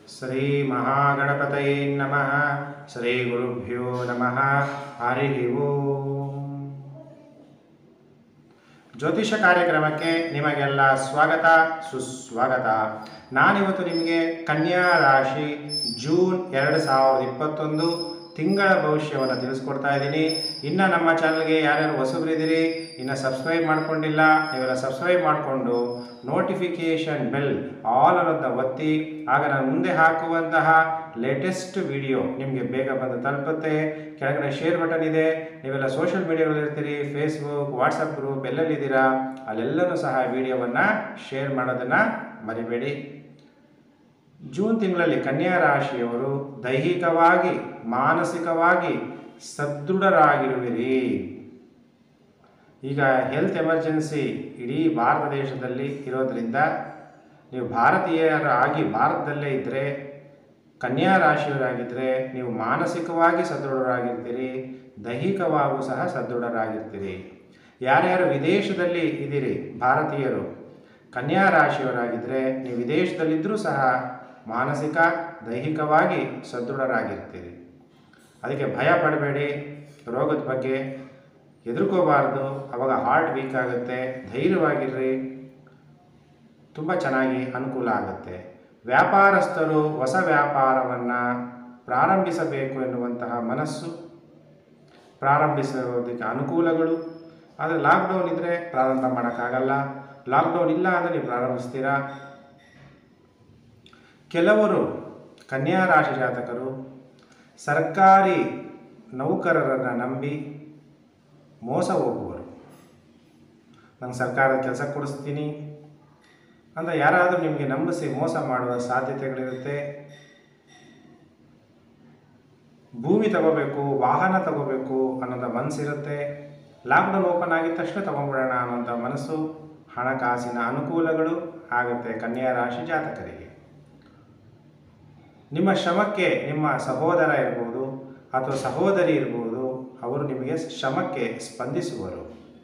ಶ್ರೀ ಮಹಾಗಣಪತಯೇ ನಮಃ ಶ್ರೀ ಗುರುಭ್ಯೋ ನಮಃ ಹರಿ ಓಂ ಜ್ಯೋತಿಷ ಕಾರ್ಯಕ್ರಮಕ್ಕೆ ನಿಮಗೆಲ್ಲ ಸ್ವಾಗತ ಸುಸ್ವಾಗತ ನಾನಿವತ್ತು ನಿಮಗೆ ಕನ್ಯಾ ರಾಶಿ ಜೂನ್ ಎರಡು ಸಾವಿರದ ಇಪ್ಪತ್ತೊಂದು ತಿಂಗಳ ಭವಿಷ್ಯವನ್ನು ತಿಳಿಸ್ಕೊಡ್ತಾ ಇದ್ದೀನಿ ಇನ್ನು ನಮ್ಮ ಚಾನಲ್ಗೆ ಯಾರ್ಯಾರು ಹೊಸಬರಿದ್ದೀರಿ ಇನ್ನು ಸಬ್ಸ್ಕ್ರೈಬ್ ಮಾಡ್ಕೊಂಡಿಲ್ಲ ನೀವೆಲ್ಲ ಸಬ್ಸ್ಕ್ರೈಬ್ ಮಾಡಿಕೊಂಡು ನೋಟಿಫಿಕೇಷನ್ ಬೆಲ್ ಆಲ್ ಅನ್ನೋದನ್ನ ಒತ್ತಿ ಆಗ ನಾನು ಮುಂದೆ ಹಾಕುವಂತಹ ಲೇಟೆಸ್ಟ್ ವಿಡಿಯೋ ನಿಮಗೆ ಬೇಗ ಬಂದು ತಲುಪುತ್ತೆ ಕೆಳಗಡೆ ಶೇರ್ ಬಟನ್ ಇದೆ ನೀವೆಲ್ಲ ಸೋಷಿಯಲ್ ಮೀಡಿಯಾಗಳಿರ್ತೀರಿ ಫೇಸ್ಬುಕ್ ವಾಟ್ಸಪ್ ಗ್ರೂಪ್ ಎಲ್ಲೆಲ್ಲಿದ್ದೀರಾ ಅಲ್ಲೆಲ್ಲನೂ ಸಹ ವಿಡಿಯೋವನ್ನು ಶೇರ್ ಮಾಡೋದನ್ನು ಮರಿಬೇಡಿ ಜೂನ್ ತಿಂಗಳಲ್ಲಿ ಕನ್ಯಾ ರಾಶಿಯವರು ದೈಹಿಕವಾಗಿ ಮಾನಸಿಕವಾಗಿ ಸದೃಢರಾಗಿರುವಿರಿ ಈಗ ಹೆಲ್ತ್ ಎಮರ್ಜೆನ್ಸಿ ಇಡೀ ಭಾರತ ದೇಶದಲ್ಲಿ ಇರೋದ್ರಿಂದ ನೀವು ಭಾರತೀಯರಾಗಿ ಭಾರತದಲ್ಲೇ ಇದ್ದರೆ ಕನ್ಯಾ ರಾಶಿಯವರಾಗಿದ್ದರೆ ನೀವು ಮಾನಸಿಕವಾಗಿ ಸದೃಢರಾಗಿರ್ತೀರಿ ದೈಹಿಕವಾಗೂ ಸಹ ಸದೃಢರಾಗಿರ್ತೀರಿ ಯಾರ್ಯಾರು ವಿದೇಶದಲ್ಲಿ ಇದ್ದೀರಿ ಭಾರತೀಯರು ಕನ್ಯಾ ರಾಶಿಯವರಾಗಿದ್ದರೆ ನೀವು ವಿದೇಶದಲ್ಲಿದ್ದರೂ ಸಹ ಮಾನಸಿಕ ದೈಹಿಕವಾಗಿ ಸದೃಢರಾಗಿರ್ತೀರಿ ಅದಕ್ಕೆ ಭಯ ಪಡಬೇಡಿ ರೋಗದ ಬಗ್ಗೆ ಹೆದರ್ಕೋಬಾರ್ದು ಅವಾಗ ಹಾರ್ಟ್ ವೀಕ್ ಆಗುತ್ತೆ ಧೈರ್ಯವಾಗಿರ್ರಿ ತುಂಬ ಚೆನ್ನಾಗಿ ಅನುಕೂಲ ಆಗುತ್ತೆ ವ್ಯಾಪಾರಸ್ಥರು ಹೊಸ ವ್ಯಾಪಾರವನ್ನು ಪ್ರಾರಂಭಿಸಬೇಕು ಎನ್ನುವಂತಹ ಮನಸ್ಸು ಪ್ರಾರಂಭಿಸೋದಕ್ಕೆ ಅನುಕೂಲಗಳು ಆದರೆ ಲಾಕ್ಡೌನ್ ಇದ್ದರೆ ಪ್ರಾರಂಭ ಮಾಡೋಕ್ಕಾಗಲ್ಲ ಲಾಕ್ಡೌನ್ ಇಲ್ಲ ಅಂದರೆ ನೀವು ಪ್ರಾರಂಭಿಸ್ತೀರಾ ಕೆಲವರು ಕನ್ಯಾ ರಾಶಿ ಜಾತಕರು ಸರ್ಕಾರಿ ನೌಕರರನ್ನು ನಂಬಿ ಮೋಸ ಹೋಗುವರು ನಂಗೆ ಸರ್ಕಾರದ ಕೆಲಸ ಕೊಡಿಸ್ತೀನಿ ಅಂತ ಯಾರಾದರೂ ನಿಮಗೆ ನಂಬಿಸಿ ಮೋಸ ಮಾಡುವ ಸಾಧ್ಯತೆಗಳಿರುತ್ತೆ ಭೂಮಿ ತಗೋಬೇಕು ವಾಹನ ತಗೋಬೇಕು ಅನ್ನೋಂಥ ಮನಸ್ಸಿರುತ್ತೆ ಲಾಕ್ಡೌನ್ ಓಪನ್ ಆಗಿದ ತಕ್ಷಣ ತಗೊಂಡ್ಬಿಡೋಣ ಅನ್ನೋಂಥ ಮನಸ್ಸು ಹಣಕಾಸಿನ ಅನುಕೂಲಗಳು ಆಗುತ್ತೆ ಕನ್ಯಾ ರಾಶಿ ಜಾತಕರಿಗೆ ನಿಮ್ಮ ಶ್ರಮಕ್ಕೆ ನಿಮ್ಮ ಸಹೋದರ ಇರ್ಬೋದು ಅಥವಾ ಸಹೋದರಿ ಇರ್ಬೋದು ಅವರು ನಿಮಗೆ ಶ್ರಮಕ್ಕೆ ಸ್ಪಂದಿಸುವರು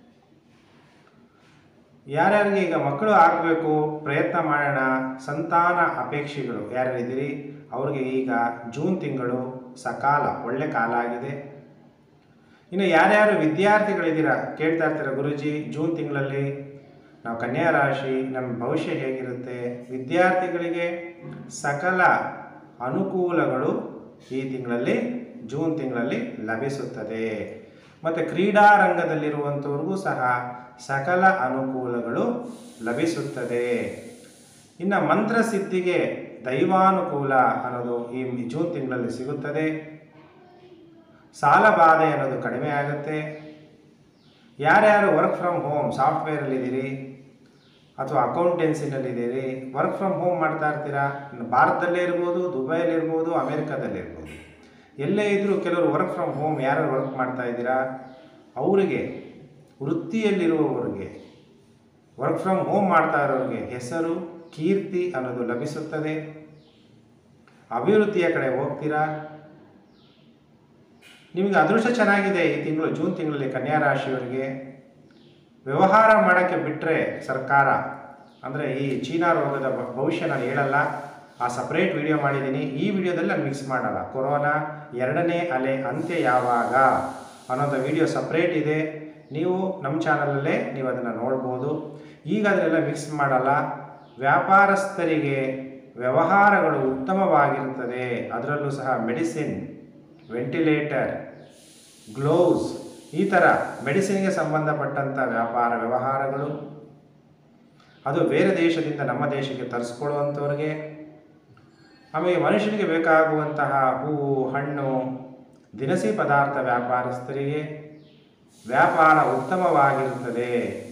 ಯಾರ್ಯಾರಿಗೆ ಈಗ ಮಕ್ಕಳು ಆಗಬೇಕು ಪ್ರಯತ್ನ ಮಾಡೋಣ ಸಂತಾನ ಅಪೇಕ್ಷೆಗಳು ಯಾರ್ಯಾರಿದ್ದೀರಿ ಅವ್ರಿಗೆ ಈಗ ಜೂನ್ ತಿಂಗಳು ಸಕಾಲ ಒಳ್ಳೆ ಕಾಲ ಆಗಿದೆ ಇನ್ನು ಯಾರ್ಯಾರು ವಿದ್ಯಾರ್ಥಿಗಳಿದ್ದೀರಾ ಕೇಳ್ತಾ ಇರ್ತೀರ ಗುರುಜಿ ಜೂನ್ ತಿಂಗಳಲ್ಲಿ ನಾವು ಕನ್ಯಾ ರಾಶಿ ನಮ್ಮ ಭವಿಷ್ಯ ಹೇಗಿರುತ್ತೆ ವಿದ್ಯಾರ್ಥಿಗಳಿಗೆ ಸಕಲ ಅನುಕೂಲಗಳು ಈ ತಿಂಗಳಲ್ಲಿ ಜೂನ್ ತಿಂಗಳಲ್ಲಿ ಲಭಿಸುತ್ತದೆ ಮತ್ತು ಕ್ರೀಡಾ ರಂಗದಲ್ಲಿರುವಂಥವ್ರಿಗೂ ಸಹ ಸಕಲ ಅನುಕೂಲಗಳು ಲಭಿಸುತ್ತದೆ ಇನ್ನು ಮಂತ್ರಸಿದ್ಧಿಗೆ ದೈವಾನುಕೂಲ ಅನ್ನೋದು ಈ ಜೂನ್ ತಿಂಗಳಲ್ಲಿ ಸಿಗುತ್ತದೆ ಸಾಲ ಬಾಧೆ ಅನ್ನೋದು ಕಡಿಮೆ ಆಗುತ್ತೆ ಯಾರ್ಯಾರು ವರ್ಕ್ ಫ್ರಮ್ ಹೋಮ್ ಸಾಫ್ಟ್ವೇರಲ್ಲಿದ್ದೀರಿ ಅಥವಾ ಅಕೌಂಟೆನ್ಸಿನಲ್ಲಿದ್ದೀರಿ ವರ್ಕ್ ಫ್ರಮ್ ಹೋಮ್ ಮಾಡ್ತಾ ಇರ್ತೀರಾ ಭಾರತದಲ್ಲೇ ಇರ್ಬೋದು ದುಬೈಲಿರ್ಬೋದು ಅಮೇರಿಕಾದಲ್ಲಿರ್ಬೋದು ಎಲ್ಲೇ ಇದ್ದರೂ ಕೆಲವರು ವರ್ಕ್ ಫ್ರಮ್ ಹೋಮ್ ಯಾರು ವರ್ಕ್ ಮಾಡ್ತಾ ಇದ್ದೀರಾ ಅವರಿಗೆ ವೃತ್ತಿಯಲ್ಲಿರುವವರಿಗೆ ವರ್ಕ್ ಫ್ರಮ್ ಹೋಮ್ ಮಾಡ್ತಾ ಇರೋರಿಗೆ ಹೆಸರು ಕೀರ್ತಿ ಅನ್ನೋದು ಲಭಿಸುತ್ತದೆ ಅಭಿವೃದ್ಧಿಯ ಕಡೆ ಹೋಗ್ತೀರಾ ನಿಮಗೆ ಅದೃಷ್ಟ ಚೆನ್ನಾಗಿದೆ ಈ ತಿಂಗಳು ಜೂನ್ ತಿಂಗಳಲ್ಲಿ ಕನ್ಯಾ ರಾಶಿಯವರಿಗೆ ವ್ಯವಹಾರ ಮಾಡೋಕ್ಕೆ ಬಿಟ್ಟರೆ ಸರ್ಕಾರ ಅಂದರೆ ಈ ಚೀನಾ ರೋಗದ ಭ- ಭವಿಷ್ಯ ನಾನು ಹೇಳಲ್ಲ ಆ ಸಪ್ರೇಟ್ ವಿಡಿಯೋ ಮಾಡಿದ್ದೀನಿ ಈ ವಿಡಿಯೋದಲ್ಲಿ ನಾನು ಮಿಕ್ಸ್ ಮಾಡಲ್ಲ ಕೊರೋನಾ ಎರಡನೇ ಅಲೆ ಅಂತ್ಯ ಯಾವಾಗ ಅನ್ನೋಂಥ ವಿಡಿಯೋ ಸಪ್ರೇಟ್ ಇದೆ ನೀವು ನಮ್ಮ ಚಾನಲಲ್ಲೇ ನೀವು ಅದನ್ನು ನೋಡ್ಬೋದು ಈಗ ಅದನ್ನೆಲ್ಲ ಮಿಕ್ಸ್ ಮಾಡಲ್ಲ ವ್ಯಾಪಾರಸ್ಥರಿಗೆ ವ್ಯವಹಾರಗಳು ಉತ್ತಮವಾಗಿರುತ್ತದೆ ಅದರಲ್ಲೂ ಸಹ ಮೆಡಿಸಿನ್ ವೆಂಟಿಲೇಟರ್ ಗ್ಲೌಸ್ ಈ ಥರ ಮೆಡಿಸಿನ್ಗೆ ಸಂಬಂಧಪಟ್ಟಂಥ ವ್ಯಾಪಾರ ವ್ಯವಹಾರಗಳು ಅದು ಬೇರೆ ದೇಶದಿಂದ ನಮ್ಮ ದೇಶಕ್ಕೆ ತರಿಸ್ಕೊಳ್ಳುವಂಥವ್ರಿಗೆ ಆಮೇಲೆ ಮನುಷ್ಯನಿಗೆ ಬೇಕಾಗುವಂತಹ ಹೂವು ಹಣ್ಣು ದಿನಸಿ ಪದಾರ್ಥ ವ್ಯಾಪಾರಸ್ಥರಿಗೆ ವ್ಯಾಪಾರ ಉತ್ತಮವಾಗಿರುತ್ತದೆ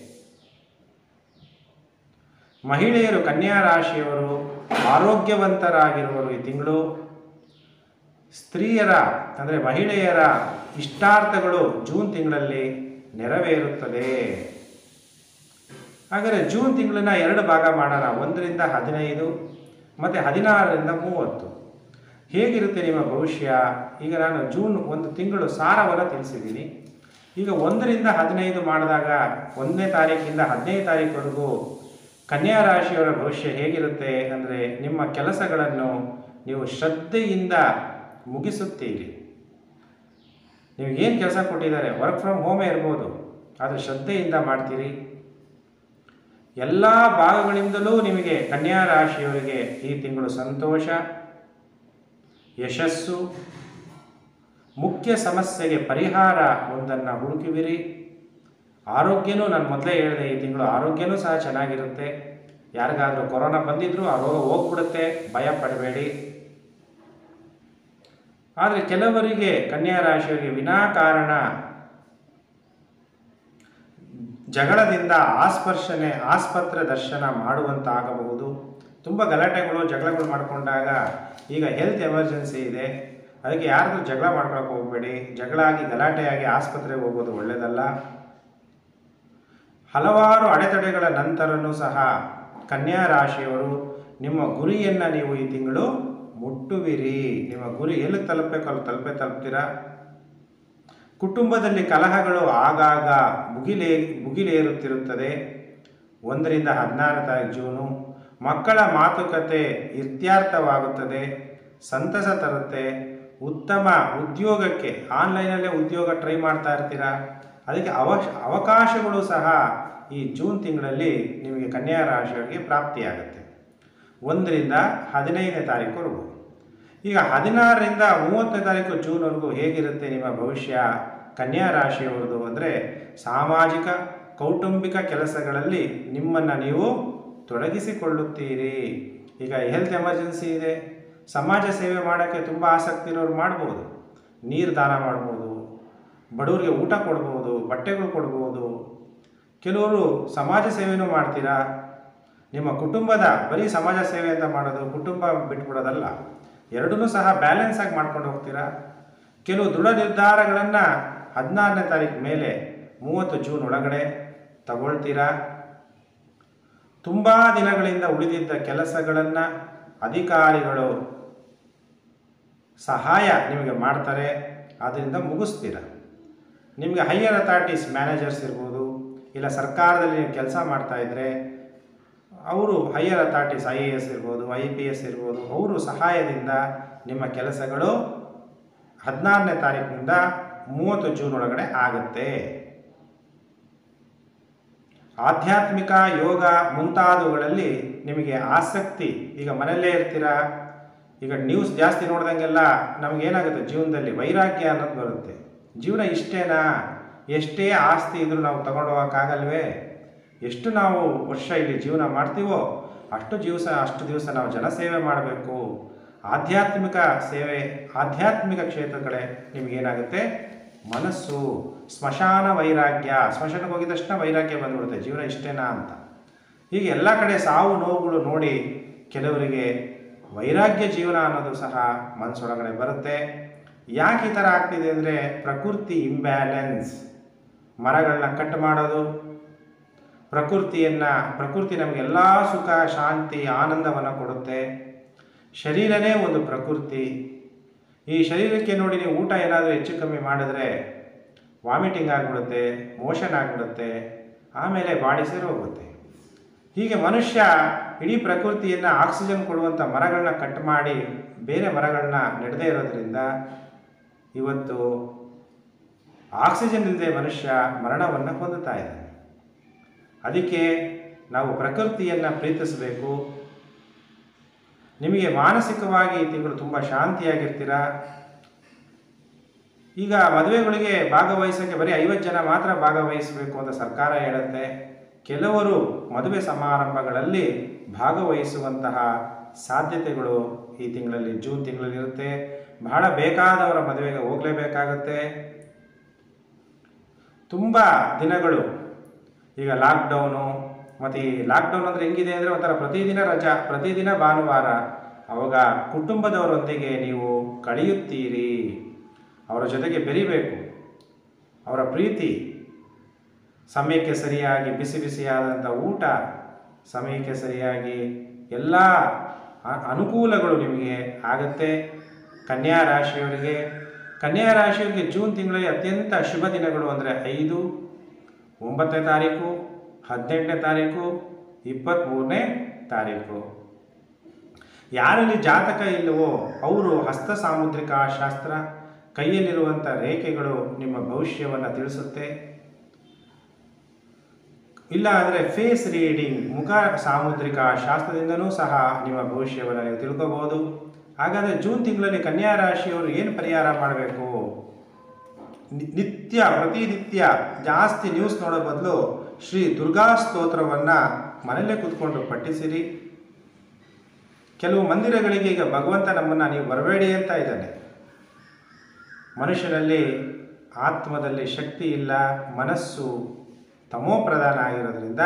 ಮಹಿಳೆಯರು ಕನ್ಯಾ ರಾಶಿಯವರು ಆರೋಗ್ಯವಂತರಾಗಿರುವರು ಈ ತಿಂಗಳು ಸ್ತ್ರೀಯರ ಅಂದರೆ ಮಹಿಳೆಯರ ಇಷ್ಟಾರ್ಥಗಳು ಜೂನ್ ತಿಂಗಳಲ್ಲಿ ನೆರವೇರುತ್ತದೆ ಹಾಗಾದರೆ ಜೂನ್ ತಿಂಗಳನ್ನ ಎರಡು ಭಾಗ ಮಾಡೋಣ ಒಂದರಿಂದ ಹದಿನೈದು ಮತ್ತು ಹದಿನಾರರಿಂದ ಮೂವತ್ತು ಹೇಗಿರುತ್ತೆ ನಿಮ್ಮ ಭವಿಷ್ಯ ಈಗ ನಾನು ಜೂನ್ ಒಂದು ತಿಂಗಳು ಸಾರವನ್ನು ತಿಳಿಸಿದ್ದೀನಿ ಈಗ ಒಂದರಿಂದ ಹದಿನೈದು ಮಾಡಿದಾಗ ಒಂದನೇ ತಾರೀಕಿಂದ ಹದಿನೈದು ತಾರೀಕುವರೆಗೂ ಕನ್ಯಾ ರಾಶಿಯವರ ಭವಿಷ್ಯ ಹೇಗಿರುತ್ತೆ ಅಂದರೆ ನಿಮ್ಮ ಕೆಲಸಗಳನ್ನು ನೀವು ಶ್ರದ್ಧೆಯಿಂದ ಮುಗಿಸುತ್ತೀರಿ ನೀವು ಏನು ಕೆಲಸ ಕೊಟ್ಟಿದ್ದಾರೆ ವರ್ಕ್ ಫ್ರಮ್ ಹೋಮೇ ಇರ್ಬೋದು ಆದರೆ ಶ್ರದ್ಧೆಯಿಂದ ಮಾಡ್ತೀರಿ ಎಲ್ಲ ಭಾಗಗಳಿಂದಲೂ ನಿಮಗೆ ಕನ್ಯಾ ರಾಶಿಯವರಿಗೆ ಈ ತಿಂಗಳು ಸಂತೋಷ ಯಶಸ್ಸು ಮುಖ್ಯ ಸಮಸ್ಯೆಗೆ ಪರಿಹಾರ ಒಂದನ್ನು ಹುಡುಕಿವಿರಿ ಆರೋಗ್ಯನೂ ನಾನು ಮೊದಲೇ ಹೇಳಿದೆ ಈ ತಿಂಗಳು ಆರೋಗ್ಯನೂ ಸಹ ಚೆನ್ನಾಗಿರುತ್ತೆ ಯಾರಿಗಾದರೂ ಕೊರೋನಾ ಬಂದಿದ್ರೂ ಆ ರೋಗ ಹೋಗ್ಬಿಡುತ್ತೆ ಭಯ ಪಡಬೇಡಿ ಆದರೆ ಕೆಲವರಿಗೆ ಕನ್ಯಾ ರಾಶಿಯವರಿಗೆ ವಿನಾಕಾರಣ ಜಗಳದಿಂದ ಆಸ್ಪರ್ಶನೆ ಆಸ್ಪತ್ರೆ ದರ್ಶನ ಮಾಡುವಂತಾಗಬಹುದು ತುಂಬ ಗಲಾಟೆಗಳು ಜಗಳಗಳು ಮಾಡಿಕೊಂಡಾಗ ಈಗ ಹೆಲ್ತ್ ಎಮರ್ಜೆನ್ಸಿ ಇದೆ ಅದಕ್ಕೆ ಯಾರ್ದು ಜಗಳ ಮಾಡ್ಕೊಳಕ್ಕೆ ಹೋಗಬೇಡಿ ಜಗಳ ಆಗಿ ಗಲಾಟೆಯಾಗಿ ಆಸ್ಪತ್ರೆಗೆ ಹೋಗೋದು ಒಳ್ಳೆಯದಲ್ಲ ಹಲವಾರು ಅಡೆತಡೆಗಳ ನಂತರನೂ ಸಹ ಕನ್ಯಾ ರಾಶಿಯವರು ನಿಮ್ಮ ಗುರಿಯನ್ನು ನೀವು ಈ ತಿಂಗಳು ಮುಟ್ಟುವಿರಿ ನಿಮ್ಮ ಗುರಿ ಎಲ್ಲಿ ತಲುಪಬೇಕು ಅಲ್ಲಿ ತಲುಪೇ ತಲುಪ್ತೀರಾ ಕುಟುಂಬದಲ್ಲಿ ಕಲಹಗಳು ಆಗಾಗ ಮುಗಿಲೇ ಮುಗಿಲೇರುತ್ತಿರುತ್ತದೆ ಒಂದರಿಂದ ಹದಿನಾರು ತಾರೀಕು ಜೂನು ಮಕ್ಕಳ ಮಾತುಕತೆ ಇತ್ಯರ್ಥವಾಗುತ್ತದೆ ಸಂತಸ ತರುತ್ತೆ ಉತ್ತಮ ಉದ್ಯೋಗಕ್ಕೆ ಆನ್ಲೈನಲ್ಲೇ ಉದ್ಯೋಗ ಟ್ರೈ ಮಾಡ್ತಾ ಇರ್ತೀರಾ ಅದಕ್ಕೆ ಅವಶ ಅವಕಾಶಗಳು ಸಹ ಈ ಜೂನ್ ತಿಂಗಳಲ್ಲಿ ನಿಮಗೆ ಕನ್ಯಾ ರಾಶಿಯವರಿಗೆ ಪ್ರಾಪ್ತಿಯಾಗುತ್ತೆ ಒಂದರಿಂದ ಹದಿನೈದನೇ ತಾರೀಕುವರೆಗೂ ಈಗ ಹದಿನಾರರಿಂದ ಮೂವತ್ತನೇ ತಾರೀಕು ಜೂನ್ವರೆಗೂ ಹೇಗಿರುತ್ತೆ ನಿಮ್ಮ ಭವಿಷ್ಯ ಕನ್ಯಾ ರಾಶಿಯವರದು ಅಂದರೆ ಸಾಮಾಜಿಕ ಕೌಟುಂಬಿಕ ಕೆಲಸಗಳಲ್ಲಿ ನಿಮ್ಮನ್ನು ನೀವು ತೊಡಗಿಸಿಕೊಳ್ಳುತ್ತೀರಿ ಈಗ ಹೆಲ್ತ್ ಎಮರ್ಜೆನ್ಸಿ ಇದೆ ಸಮಾಜ ಸೇವೆ ಮಾಡೋಕ್ಕೆ ತುಂಬ ಆಸಕ್ತಿ ಇರೋರು ಮಾಡ್ಬೋದು ನೀರು ದಾನ ಮಾಡ್ಬೋದು ಬಡವರಿಗೆ ಊಟ ಕೊಡ್ಬೋದು ಬಟ್ಟೆಗಳು ಕೊಡ್ಬೋದು ಕೆಲವರು ಸಮಾಜ ಸೇವೆನೂ ಮಾಡ್ತೀರಾ ನಿಮ್ಮ ಕುಟುಂಬದ ಬರೀ ಸಮಾಜ ಸೇವೆ ಅಂತ ಮಾಡೋದು ಕುಟುಂಬ ಬಿಟ್ಬಿಡೋದಲ್ಲ ಎರಡನ್ನೂ ಸಹ ಬ್ಯಾಲೆನ್ಸ್ ಆಗಿ ಮಾಡ್ಕೊಂಡು ಹೋಗ್ತೀರಾ ಕೆಲವು ದೃಢ ನಿರ್ಧಾರಗಳನ್ನು ಹದಿನಾರನೇ ತಾರೀಕು ಮೇಲೆ ಮೂವತ್ತು ಜೂನ್ ಒಳಗಡೆ ತಗೊಳ್ತೀರಾ ತುಂಬ ದಿನಗಳಿಂದ ಉಳಿದಿದ್ದ ಕೆಲಸಗಳನ್ನು ಅಧಿಕಾರಿಗಳು ಸಹಾಯ ನಿಮಗೆ ಮಾಡ್ತಾರೆ ಅದರಿಂದ ಮುಗಿಸ್ತೀರ ನಿಮಗೆ ಹೈಯರ್ ಅಥಾರಿಟೀಸ್ ಮ್ಯಾನೇಜರ್ಸ್ ಇರ್ಬೋದು ಇಲ್ಲ ಸರ್ಕಾರದಲ್ಲಿ ನೀವು ಕೆಲಸ ಮಾಡ್ತಾ ಇದ್ದರೆ ಅವರು higher authorities I A S ಇರ್ಬೋದು ಐ ಪಿ ಎಸ್ ಇರ್ಬೋದು ಅವರು ಸಹಾಯದಿಂದ ನಿಮ್ಮ ಕೆಲಸಗಳು ಹದಿನಾರನೇ ತಾರೀಕಿನಿಂದ ಮೂವತ್ತು ಜೂನ್ ಒಳಗಡೆ ಆಗುತ್ತೆ ಆಧ್ಯಾತ್ಮಿಕ ಯೋಗ ಮುಂತಾದವುಗಳಲ್ಲಿ ನಿಮಗೆ ಆಸಕ್ತಿ ಈಗ ಮನೆಯಲ್ಲೇ ಇರ್ತೀರಾ ಈಗ ನ್ಯೂಸ್ ಜಾಸ್ತಿ ನೋಡ್ದಂಗೆಲ್ಲ ನಮಗೇನಾಗುತ್ತೆ ಜೀವನದಲ್ಲಿ ವೈರಾಗ್ಯ ಅನ್ನೋದು ಬರುತ್ತೆ ಜೀವನ ಇಷ್ಟೇನಾ ಎಷ್ಟೇ ಆಸ್ತಿ ಇದ್ರೂ ನಾವು ತಗೊಂಡು ಹೋಗೋಕ್ಕಾಗಲ್ವೇ ಎಷ್ಟು ನಾವು ವರ್ಷ ಇಲ್ಲಿ ಜೀವನ ಮಾಡ್ತೀವೋ ಅಷ್ಟು ದಿವಸ ಅಷ್ಟು ದಿವಸ ನಾವು ಜನಸೇವೆ ಮಾಡಬೇಕು ಆಧ್ಯಾತ್ಮಿಕ ಸೇವೆ ಆಧ್ಯಾತ್ಮಿಕ ಕ್ಷೇತ್ರ ಕಡೆ ನಿಮಗೇನಾಗುತ್ತೆ ಮನಸ್ಸು ಸ್ಮಶಾನ ವೈರಾಗ್ಯ ಸ್ಮಶಾನಕ್ಕೆ ಹೋಗಿದ ತಕ್ಷಣ ವೈರಾಗ್ಯ ಬಂದ್ಬಿಡುತ್ತೆ ಜೀವನ ಇಷ್ಟೇನಾ ಅಂತ ಹೀಗೆ ಎಲ್ಲ ಕಡೆ ಸಾವು ನೋವುಗಳು ನೋಡಿ ಕೆಲವರಿಗೆ ವೈರಾಗ್ಯ ಜೀವನ ಅನ್ನೋದು ಸಹ ಮನಸ್ಸೊಳಗಡೆ ಬರುತ್ತೆ ಯಾಕೆ ಈ ಥರ ಆಗ್ತಿದೆ ಅಂದರೆ ಪ್ರಕೃತಿ ಇಂಬ್ಯಾಲೆನ್ಸ್ ಮರಗಳನ್ನ ಕಟ್ ಮಾಡೋದು ಪ್ರಕೃತಿಯನ್ನು ಪ್ರಕೃತಿ ನಮಗೆಲ್ಲ ಸುಖ ಶಾಂತಿ ಆನಂದವನ್ನು ಕೊಡುತ್ತೆ ಶರೀರನೇ ಒಂದು ಪ್ರಕೃತಿ ಈ ಶರೀರಕ್ಕೆ ನೋಡಿ ನೀವು ಊಟ ಏನಾದರೂ ಹೆಚ್ಚು ಕಮ್ಮಿ ಮಾಡಿದ್ರೆ ವಾಮಿಟಿಂಗ್ ಆಗಿಬಿಡುತ್ತೆ ಮೋಷನ್ ಆಗಿಬಿಡುತ್ತೆ ಆಮೇಲೆ ಬಾಡಿ ಸೇರಿ ಹೋಗುತ್ತೆ ಹೀಗೆ ಮನುಷ್ಯ ಇಡೀ ಪ್ರಕೃತಿಯನ್ನು ಆಕ್ಸಿಜನ್ ಕೊಡುವಂಥ ಮರಗಳನ್ನ ಕಟ್ ಮಾಡಿ ಬೇರೆ ಮರಗಳನ್ನ ನೆಡದೇ ಇರೋದ್ರಿಂದ ಇವತ್ತು ಆಕ್ಸಿಜನ್ ಇಲ್ಲದೆ ಮನುಷ್ಯ ಮರಣವನ್ನು ಹೊಂದುತ್ತಾ ಇದ್ದಾನೆ ಅದಕ್ಕೆ ನಾವು ಪ್ರಕೃತಿಯನ್ನು ಪ್ರೀತಿಸಬೇಕು ನಿಮಗೆ ಮಾನಸಿಕವಾಗಿ ಈ ತಿಂಗಳು ತುಂಬ ಶಾಂತಿಯಾಗಿರ್ತೀರ ಈಗ ಮದುವೆಗಳಿಗೆ ಭಾಗವಹಿಸೋಕ್ಕೆ ಬರೀ ಐವತ್ತು ಜನ ಮಾತ್ರ ಭಾಗವಹಿಸಬೇಕು ಅಂತ ಸರ್ಕಾರ ಹೇಳುತ್ತೆ ಕೆಲವರು ಮದುವೆ ಸಮಾರಂಭಗಳಲ್ಲಿ ಭಾಗವಹಿಸುವಂತಹ ಸಾಧ್ಯತೆಗಳು ಈ ತಿಂಗಳಲ್ಲಿ ಜೂನ್ ತಿಂಗಳಲ್ಲಿ ಇರುತ್ತೆ ಬಹಳ ಬೇಕಾದವರ ಮದುವೆಗೆ ಹೋಗಲೇಬೇಕಾಗುತ್ತೆ ತುಂಬ ದಿನಗಳು ಈಗ ಲಾಕ್ಡೌನು ಮತ್ತು ಈ ಲಾಕ್ಡೌನ್ ಅಂದರೆ ಹೆಂಗಿದೆ ಅಂದರೆ ಒಂಥರ ಪ್ರತಿದಿನ ರಜಾ ಪ್ರತಿದಿನ ಭಾನುವಾರ ಅವಾಗ ಕುಟುಂಬದವರೊಂದಿಗೆ ನೀವು ಕಳೆಯುತ್ತೀರಿ ಅವರ ಜೊತೆಗೆ ಬೆರಿಬೇಕು ಅವರ ಪ್ರೀತಿ ಸಮಯಕ್ಕೆ ಸರಿಯಾಗಿ ಬಿಸಿ ಬಿಸಿಯಾದಂಥ ಊಟ ಸಮಯಕ್ಕೆ ಸರಿಯಾಗಿ ಎಲ್ಲ ಅ- ಅನುಕೂಲಗಳು ನಿಮಗೆ ಆಗುತ್ತೆ ಕನ್ಯಾ ರಾಶಿಯವರಿಗೆ ಕನ್ಯಾ ರಾಶಿಯವರಿಗೆ ಜೂನ್ ತಿಂಗಳಲ್ಲಿ ಅತ್ಯಂತ ಶುಭ ದಿನಗಳು ಅಂದರೆ ಐದು ಒಂಬತ್ತನೇ ತಾರೀಕು ಹದಿನೆಂಟನೇ ತಾರೀಕು ಇಪ್ಪತ್ತ್ಮೂರನೇ ತಾರೀಕು ಯಾರಲ್ಲಿ ಜಾತಕ ಇಲ್ಲವೋ ಅವರು ಹಸ್ತ ಸಾಮುದ್ರಿಕ ಶಾಸ್ತ್ರ ಕೈಯಲ್ಲಿರುವಂಥ ರೇಖೆಗಳು ನಿಮ್ಮ ಭವಿಷ್ಯವನ್ನು ತಿಳಿಸುತ್ತೆ ಇಲ್ಲ ಅಂದರೆ ಫೇಸ್ ರೀಡಿಂಗ್ ಮುಖ ಸಾಮುದ್ರಿಕ ಶಾಸ್ತ್ರದಿಂದನೂ ಸಹ ನಿಮ್ಮ ಭವಿಷ್ಯವನ್ನು ನೀವು ತಿಳ್ಕೋಬಹುದು ಹಾಗಾದರೆ ಜೂನ್ ತಿಂಗಳಲ್ಲಿ ಕನ್ಯಾ ರಾಶಿಯವರು ಏನು ಪರಿಹಾರ ಮಾಡಬೇಕು ನಿ- ನಿತ್ಯ ಪ್ರತಿನಿತ್ಯ ಜಾಸ್ತಿ ನ್ಯೂಸ್ ನೋಡೋ ಬದಲು ಶ್ರೀ ದುರ್ಗಾ ಸ್ತೋತ್ರವನ್ನು ಮನೆಯಲ್ಲೇ ಕೂತ್ಕೊಂಡು ಪಠಿಸಿರಿ ಕೆಲವು ಮಂದಿರಗಳಿಗೆ ಈಗ ಭಗವಂತ ನಮ್ಮನ್ನು ನೀವು ಬರಬೇಡಿ ಅಂತ ಇದ್ದಾನೆ ಮನುಷ್ಯನಲ್ಲಿ ಆತ್ಮದಲ್ಲಿ ಶಕ್ತಿ ಇಲ್ಲ ಮನಸ್ಸು ತಮೋ ಪ್ರಧಾನ ಆಗಿರೋದ್ರಿಂದ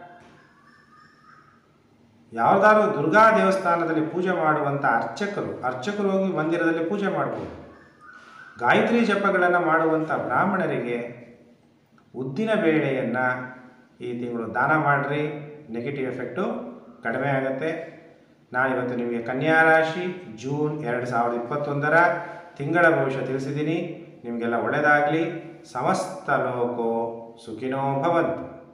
ಯಾವುದಾದ್ರು ದುರ್ಗಾ ದೇವಸ್ಥಾನದಲ್ಲಿ ಪೂಜೆ ಮಾಡುವಂಥ ಅರ್ಚಕರು ಅರ್ಚಕರು ಹೋಗಿ ಮಂದಿರದಲ್ಲಿ ಪೂಜೆ ಮಾಡ್ಬೋದು ಗಾಯತ್ರಿ ಜಪಗಳನ್ನು ಮಾಡುವಂಥ ಬ್ರಾಹ್ಮಣರಿಗೆ ಉದ್ದಿನ ಬೇಳೆಯನ್ನು ಈ ತಿಂಗಳು ದಾನ ಮಾಡಿರಿ ನೆಗೆಟಿವ್ ಎಫೆಕ್ಟು ಕಡಿಮೆ ಆಗುತ್ತೆ ನಾನಿವತ್ತು ನಿಮಗೆ ಕನ್ಯಾ ರಾಶಿ ಜೂನ್ ಎರಡು ಸಾವಿರದ ಇಪ್ಪತ್ತೊಂದರ ತಿಂಗಳ ಭವಿಷ್ಯ ತಿಳಿಸಿದ್ದೀನಿ ನಿಮಗೆಲ್ಲ ಒಳ್ಳೆಯದಾಗಲಿ ಸಮಸ್ತ ಲೋಕೋ ಸುಖಿನೋ ಭವಂತು